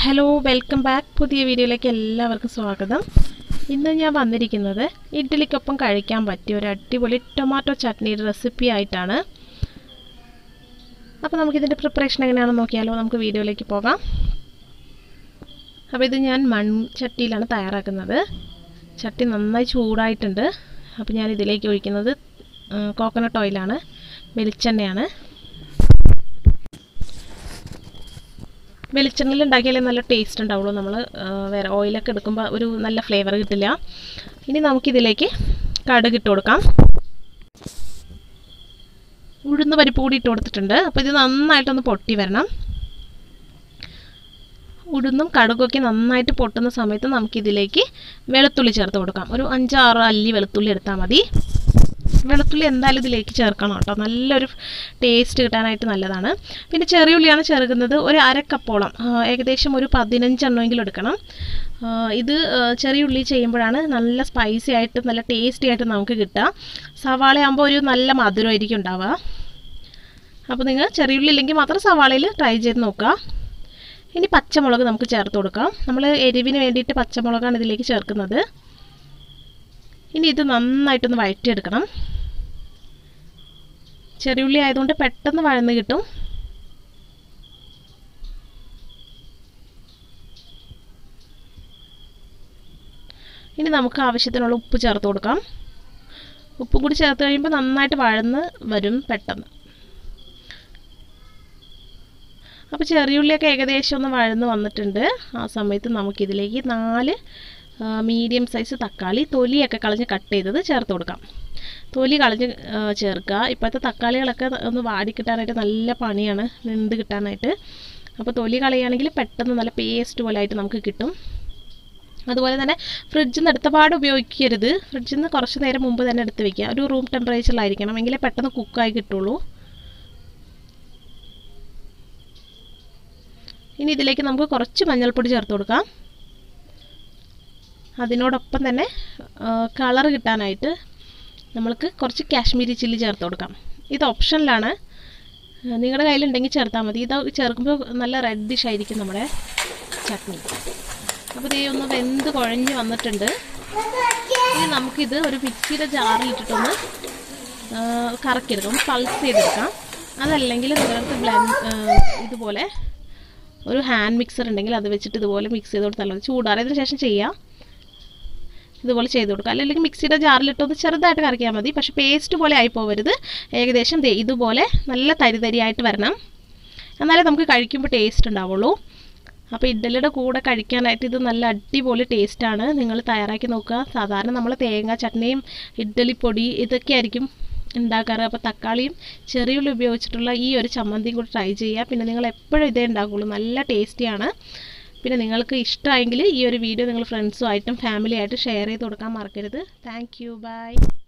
hello welcome back പുതിയ വീഡിയോയിലേക്ക് എല്ലാവർക്കും സ്വാഗതം ഇന്ന് ഞാൻ വന്നിരിക്കുന്നത് ഇഡ്ഡലിക്കൊപ്പം കഴിക്കാൻ പറ്റിയ ഒരു അടിപൊളി ടൊമാറ്റോ ചട്നിയുടെ റെസിപ്പി ആയിട്ടാണ് അപ്പോൾ നമുക്കിതിൻ്റെ പ്രിപ്പറേഷൻ എങ്ങനെയാണെന്ന് നോക്കിയാലോ നമുക്ക് വീഡിയോയിലേക്ക് പോകാം അപ്പോൾ ഇത് ഞാൻ മൺചട്ടിയിലാണ് തയ്യാറാക്കുന്നത് ചട്ടി നന്നായി ചൂടായിട്ടുണ്ട് അപ്പോൾ ഞാൻ ഇതിലേക്ക് ഒഴിക്കുന്നത് കോക്കനട്ട് ഓയിലാണ് വെളിച്ചെണ്ണയാണ് വെളിച്ചെണ്ണയിൽ ഉണ്ടാക്കിയാലേ നല്ല ടേസ്റ്റ് ഉണ്ടാവുള്ളൂ നമ്മൾ വേറെ ഓയിലൊക്കെ എടുക്കുമ്പോൾ ഒരു നല്ല ഫ്ലേവർ കിട്ടില്ല ഇനി നമുക്കിതിലേക്ക് കടുക് ഇട്ട് കൊടുക്കാം ഉഴുന്ന് പരിപ്പ് കൂടി ഇട്ട് കൊടുത്തിട്ടുണ്ട് അപ്പോൾ ഇത് നന്നായിട്ടൊന്ന് പൊട്ടി വരണം ഉഴുന്നും കടുകൊക്കെ നന്നായിട്ട് പൊട്ടുന്ന സമയത്ത് നമുക്കിതിലേക്ക് വെളുത്തുള്ളി ചേർത്ത് കൊടുക്കാം ഒരു അഞ്ചാറ് അല്ലി വെളുത്തുള്ളി എടുത്താൽ മതി വെളുത്തുള്ളി എന്തായാലും ഇതിലേക്ക് ചേർക്കണം കേട്ടോ നല്ലൊരു ടേസ്റ്റ് കിട്ടാനായിട്ട് നല്ലതാണ് പിന്നെ ചെറിയ ഉള്ളിയാണ് ചേർക്കുന്നത് ഒരു അരക്കപ്പോളം ഏകദേശം ഒരു പതിനഞ്ചെണ്ണമെങ്കിലും എടുക്കണം ഇത് ചെറിയ ഉള്ളി ചെയ്യുമ്പോഴാണ് നല്ല സ്പൈസി ആയിട്ട് നല്ല ടേസ്റ്റി ആയിട്ട് നമുക്ക് കിട്ടുക സവാള ആകുമ്പോൾ ഒരു നല്ല മധുരമായിരിക്കും ഉണ്ടാവുക അപ്പോൾ നിങ്ങൾ ചെറിയ ഉള്ളി ഇല്ലെങ്കിൽ മാത്രം സവാളയിൽ ട്രൈ ചെയ്ത് നോക്കുക ഇനി പച്ചമുളക് നമുക്ക് ചേർത്ത് കൊടുക്കാം നമ്മൾ എരിവിന് വേണ്ടിയിട്ട് പച്ചമുളകാണ് ഇതിലേക്ക് ചേർക്കുന്നത് ഇനി ഇത് നന്നായിട്ടൊന്ന് വഴറ്റിയെടുക്കണം ചെറിയുള്ളി ആയതുകൊണ്ട് പെട്ടെന്ന് വഴന്ന് കിട്ടും ഇനി നമുക്ക് ആവശ്യത്തിനുള്ള ഉപ്പ് ചേർത്ത് കൊടുക്കാം ഉപ്പും കൂടി ചേർത്ത് കഴിയുമ്പോൾ നന്നായിട്ട് വഴന്ന് വരും പെട്ടെന്ന് അപ്പോൾ ചെറിയുള്ളിയൊക്കെ ഏകദേശം ഒന്ന് വഴന്ന് വന്നിട്ടുണ്ട് ആ സമയത്ത് നമുക്കിതിലേക്ക് നാല് മീഡിയം സൈസ് തക്കാളി തൊലിയൊക്കെ കളഞ്ഞ് കട്ട് ചെയ്തത് ചേർത്ത് കൊടുക്കാം തൊലി കളഞ്ഞ് ചേർക്കുക ഇപ്പോഴത്തെ തക്കാളികളൊക്കെ ഒന്ന് വാടിക്കിട്ടാനായിട്ട് നല്ല പണിയാണ് വെന്ത് കിട്ടാനായിട്ട് അപ്പോൾ തൊലി കളയുകയാണെങ്കിൽ പെട്ടെന്ന് നല്ല പേസ്റ്റ് പോലെ ആയിട്ട് നമുക്ക് കിട്ടും അതുപോലെ തന്നെ ഫ്രിഡ്ജിൽ നിന്ന് എടുത്ത പാട് ഉപയോഗിക്കരുത് ഫ്രിഡ്ജിൽ നിന്ന് കുറച്ച് നേരം മുമ്പ് തന്നെ എടുത്ത് വെക്കുക ഒരു റൂം ടെമ്പറേച്ചറിലായിരിക്കണം എങ്കിലേ പെട്ടെന്ന് കുക്കായി കിട്ടുള്ളൂ ഇനി ഇതിലേക്ക് നമുക്ക് കുറച്ച് മഞ്ഞൾപ്പൊടി ചേർത്ത് കൊടുക്കാം അതിനോടൊപ്പം തന്നെ കളർ കിട്ടാനായിട്ട് നമ്മൾക്ക് കുറച്ച് കാശ്മീരി ചില്ലി ചേർത്ത് കൊടുക്കാം ഇത് ഓപ്ഷനിലാണ് നിങ്ങളുടെ കയ്യിലുണ്ടെങ്കിൽ ചേർത്താൽ മതി ഇത് ചേർക്കുമ്പോൾ നല്ല റെഡിഷ് ആയിരിക്കും നമ്മുടെ ചട്നി അപ്പോൾ ഇത് ഒന്ന് വെന്ത് കുഴഞ്ഞ് വന്നിട്ടുണ്ട് ഇനി നമുക്കിത് ഒരു മിക്സിയുടെ ജാറിലിട്ടിട്ടൊന്ന് കറക്കിയെടുക്കാം ഒന്ന് പൾസ് ചെയ്തെടുക്കാം അതല്ലെങ്കിൽ നിങ്ങളുടെ ബ്ലെൻഡ് ഇതുപോലെ ഒരു ഹാൻഡ് മിക്സർ ഉണ്ടെങ്കിൽ അത് വെച്ചിട്ട് ഇതുപോലെ മിക്സ് ചെയ്ത് കൊടുത്താൽ മതി ചൂടാറിയതിന് ശേഷം ചെയ്യാം ഇതുപോലെ ചെയ്ത് കൊടുക്കുക അല്ലെങ്കിൽ മിക്സിയുടെ ജാറിലിട്ടൊന്ന് ചെറുതായിട്ട് കറക്കിയാൽ മതി പക്ഷെ പേസ്റ്റ് പോലെ ആയി പോകരുത് ഏകദേശം ഇതുപോലെ നല്ല തരി തരിയായിട്ട് വരണം എന്നാലേ നമുക്ക് കഴിക്കുമ്പോൾ ടേസ്റ്റ് ഉണ്ടാവുള്ളൂ അപ്പോൾ ഇഡ്ഡലിയുടെ കൂടെ കഴിക്കാനായിട്ട് ഇത് നല്ല അടിപൊളി ടേസ്റ്റാണ് നിങ്ങൾ തയ്യാറാക്കി നോക്കുക സാധാരണ നമ്മൾ തേങ്ങ ചട്നിയും ഇഡ്ഡലിപ്പൊടി ഇതൊക്കെ ആയിരിക്കും ഉണ്ടാക്കാറ് അപ്പോൾ തക്കാളിയും ചെറിയുള്ളി ഉപയോഗിച്ചിട്ടുള്ള ഈ ഒരു ചമ്മന്തിയും കൂടി ട്രൈ ചെയ്യുക പിന്നെ നിങ്ങൾ എപ്പോഴും ഇതേ ഉണ്ടാക്കുള്ളൂ നല്ല ടേസ്റ്റിയാണ് പിന്നെ നിങ്ങൾക്ക് ഇഷ്ടമായെങ്കിൽ ഈ ഒരു വീഡിയോ നിങ്ങൾ ഫ്രണ്ട്സുമായിട്ടും ഫാമിലിയായിട്ടും ഷെയർ ചെയ്ത് കൊടുക്കാൻ മറക്കരുത് താങ്ക് യു ബൈ